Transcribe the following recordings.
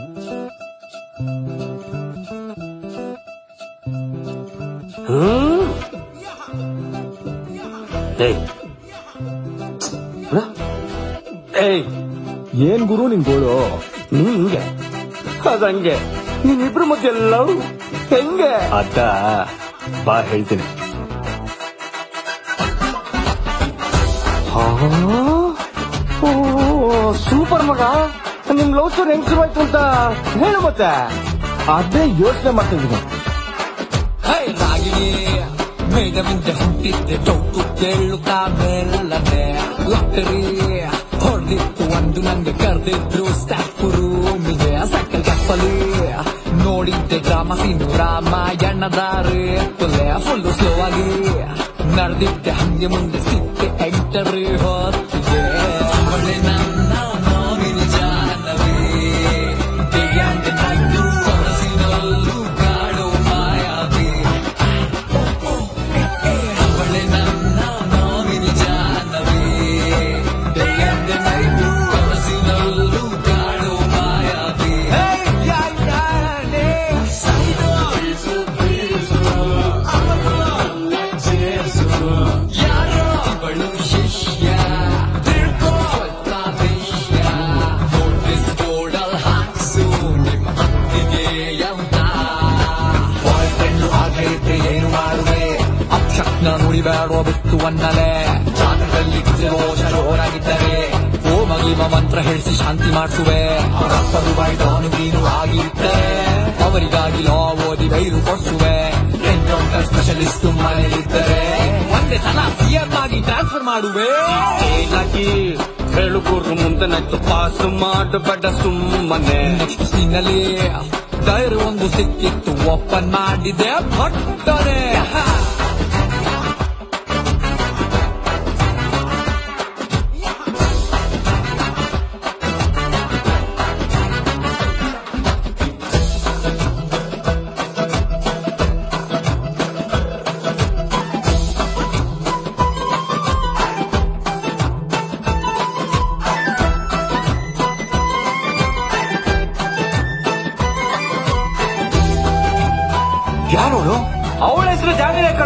ಹ್ಮ್ ಏಯ್ ಹ? ಏಯ್ ಏನ್ ಗುರು ನಿನ್ ಗೋಳು ಹಿಂಗೆ ಅದಂಗೆ ನಿಮ್ಮಿಬ್ರು ಮಧ್ಯೆ ಲವ್ ಹೆಂಗೆ ಅದ ಬಾ ಹೇಳ್ತೀನಿ ಆ? ಓ ಸೂಪರ್ ಮಗ ನಿಮ್ ಲವ್ ಸ್ಟೋರಿ ಹೆಂಗ್ ಶುರುವಾಯ್ತು ಅಂತ ಹೇಳು ಮತ್ತೆ ಅದೇ ಯೋಚನೆ ಮಾಡ್ತಿದ್ದೀನಿ ಹೈ ರಾಗಿಣಿ ಮೇಡ ಮುಂದೆ ಹುಟ್ಟಿದ್ದೆ ಡೌಟು ಕೇಳುತ್ತಾ ಮೇಲನೆ ಲಾಟರಿ ಹೊಡೆದಿತ್ತು ಒಂದು ನಂಗೆ ಕರೆದಿದ್ರು ಸ್ಟಾಫ್ ರೂಮಿಗೆ ಸೈಕಲ್ ಕಪ್ಪಲಿ ನೋಡಿದ್ದೆ ಡ್ರಾಮ ಸೀನು ರಾಮಾಯಣದ ರೇಪಲೆ ಫುಲ್ಲು ಸ್ಲೋ ಆಗಿ ನಡೆದಿದ್ದೆ ಹಂಗೆ ಮುಂದೆ ಸಿಕ್ಕೆ ಎಂಟರಿ ಹೊತ್ತಿಗೆ ಅವಳೆ ನನ್ನ ಮಾವಿನ ಜಾನವೇ ದಿವ್ಯಾಂಗ ನೈಟು ಕನಸಿನಲ್ಲೂ ಕಾಡೋ ಮಾಯಾವಿ ಅವಳೆ ನನ್ನ ಮಾವಿನ ಜಾನವೇ ದಿವ್ಯಾಂಗ ನೈಟು ಕನಸಿನಲ್ಲೂ ಕಾಡೋ ಮಾಯಾವಿ ಯಾರೋ ಅವಳು ಶಿಷ್ಯ ತಿಳ್ಕೋ ಸ್ವಲ್ಪ ವಿಷಯ ನೋಟಿಸ್ ಬೋರ್ಡಲ್ ಹಾಕ್ಸು ನಿಮ್ಮ ಹತ್ತಿಗೆ ಅಂತ ಬಾಯ್ ಫ್ರೆಂಡ್ ಆಗೈತೆ ಏನು ಮಾಡುವೆ ಅಕ್ಷಕ್ನ ನುಡಿಬೇಡೋ ಬಿತ್ತು ಅನ್ನಲೆ ಜಾತಕದಲ್ಲಿ ದೋಷ ಜೋರಾಗಿದ್ದರೆ ಓ ಮಗಿಮ ಮಂತ್ರ ಹೇಳಿಸಿ ಶಾಂತಿ ಮಾಡಿಸುವೆ ಅವರಪ್ಪರು ಬೈದವನು ನೀನು ಆಗಿರ್ತಾರೆ ಅವರಿಗಾಗಿ ಲಾ ಓದಿ ಬೈಲು ಕೊಡಿಸುವೆ ಎನ್ಕೌಂಟರ್ ಸ್ಪೆಷಲಿಸ್ಟ್ ಮನೆಯಲ್ಲಿದ್ದರೆ ಒಂದೇ ಸಲ ಸಿಎಂ ಆಗಿ ಟ್ರಾನ್ಸ್ಫರ್ ಮಾಡುವೆ ಏನಾಗಿ ಹೇಳು ಗುರು ಮುಂದೆ ನೈತು ಪಾಸ್ ಮಾಡಬೇಡ ಸುಮ್ಮನೆ ನೆಕ್ಸ್ಟ್ ಸೀನಲ್ಲಿ ಡೈರಿ ಒಂದು ಸಿಕ್ಕಿತ್ತು ಓಪನ್ ಮಾಡಿದೆ ಭಟ್ಟನೆ ಯಾರೋಳು ಅವಳ ಹೆಸರು ಜಾಗರೇ ಕಣ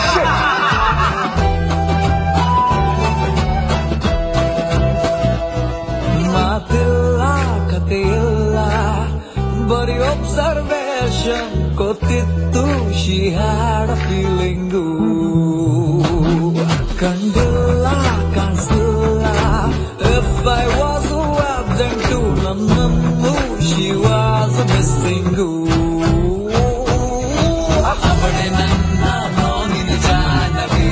ಮಾತಿಲ್ಲ ಕಥೆಯಿಲ್ಲ ಬರೀ ಒಬ್ಸರ್ವೇಷನ್ ಗೊತ್ತಿತ್ತು ಶಿ ಹ್ಯಾಡ್ ಫೀಲಿಂಗು ಕಂಡಿಲ್ಲ ಕಾಣಿಸಿಲ್ಲ ಇಫ್ ಐ ವಾಸ್ ಅಬ್ಸೆಂಟು ನನ್ನನ್ನು ಶಿ ವಾಸ್ ಮಿಸ್ಸಿಂಗು ಅವಳೆ ನನ್ನ ಮಾವಿನ ಜಾನವೇ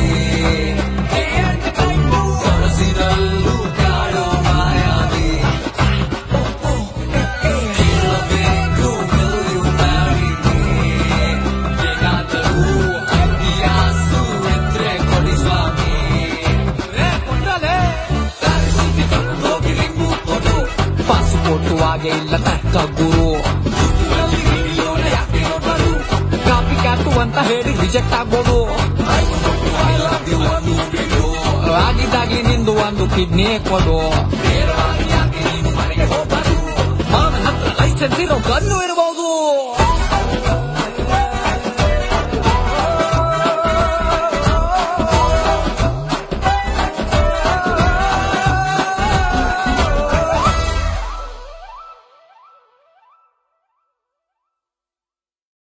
ಕನಸಿನಲ್ಲೂ ಕಾಡೋ ಮಾಯಾವಿ ಕೇಳಬೇಕು will you marry me? ಏನಾದರೂ ಇತಿಹಾಸು ಇದ್ರೆ ಕೊಡಿ ಸ್ವಾಮಿ ಹೋಗಿ ರಿಂಗು ಕೊಡು ಪಾಸ್ಪೋರ್ಟು ಹಾಗೆ ಇಲ್ಲ ತಕ್ಕ ಗುರು ಕಾಪಿ ಕ್ಯಾಟು ಅಂತ ಹೇಳಿ ರಿಜೆಕ್ಟ್ ಆಗ್ಬೋದು ಆಗಿದ್ದಾಗಿ ನಿಂದು ಒಂದು ಕಿಡ್ನಿ ಕೊಡು